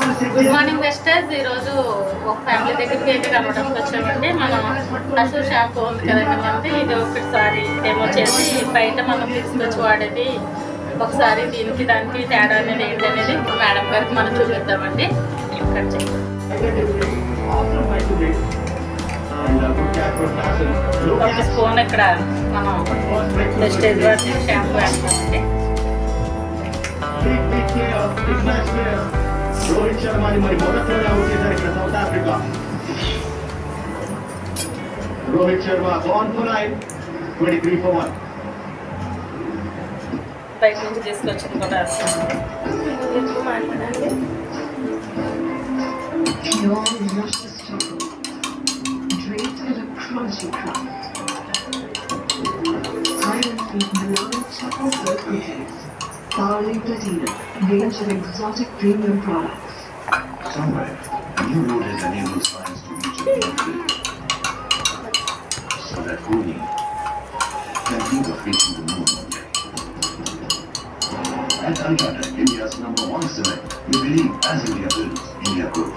Good morning వెస్టర్స్ ఈరోజు ఒక family దగ్గరికి అయితే కలవడానికి వచ్చామండి మనం అశు షాంపూ ఉంది కదండి మనది ఇది ఒకసారి డెమో చేసి బయట మనం తీసుకొచ్చి వాడేది ఒకసారి దీనికి దానికి తేడా అనేది ఏంటనేది మేడం గారికి మనం చూపిద్దామండి ఇక్కడ చేయండి. ఒక స్పూన్ ఇక్కడ మనం వెస్టేజ్ వాటి షాంపూ వేస్తామండి రోహిత్ శర్మని మరి మొదట్లోనే అవుట్ చేశారు ఇక్కడ South Africa Rohit Sharma on for nine twenty three for one బయట నుంచి తీసుకొచ్చింది కూడా వేస్తామండి Pure luscious chocolate, draped in a crunchy crust. Iron Sweet Milano Chocolate Milk Cookies. Barley Platina, range of exotic premium products. Somewhere, a new road has enabled science to reach a new field. So that Rooney can think of reaching the moon one day. At Ultratech, India's number one cement, we believe as India builds, India grows.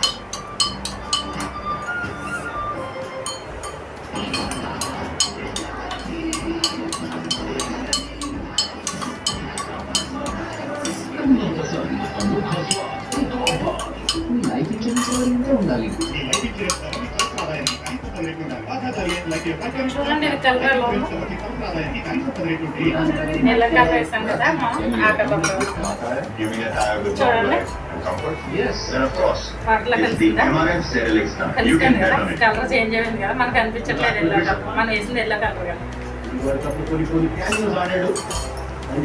Life insurance వాళ్ళంటే ఉండాలి చూడండి ఇది colour నెల colour వేసాం కదా మనం ఆ colour Giving a tire with చూడండి. and comfort? Yes, and of course. వాటిలో It's the కలిసిందా MRF Sterilix now. You కలిసింది can కదా bet on it. Colour change అయింది కదా మనకు అనిపించట్లేదు ఎల్లో కలర్ మనం వేసింది ఎల్లో కలర్ కదా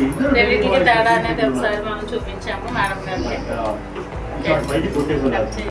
రెండింటికి తేడా అనేది ఒకసారి మనం చూపించాము మేడం గారికి బయటికి కొట్టేసి కట్ చేయండి.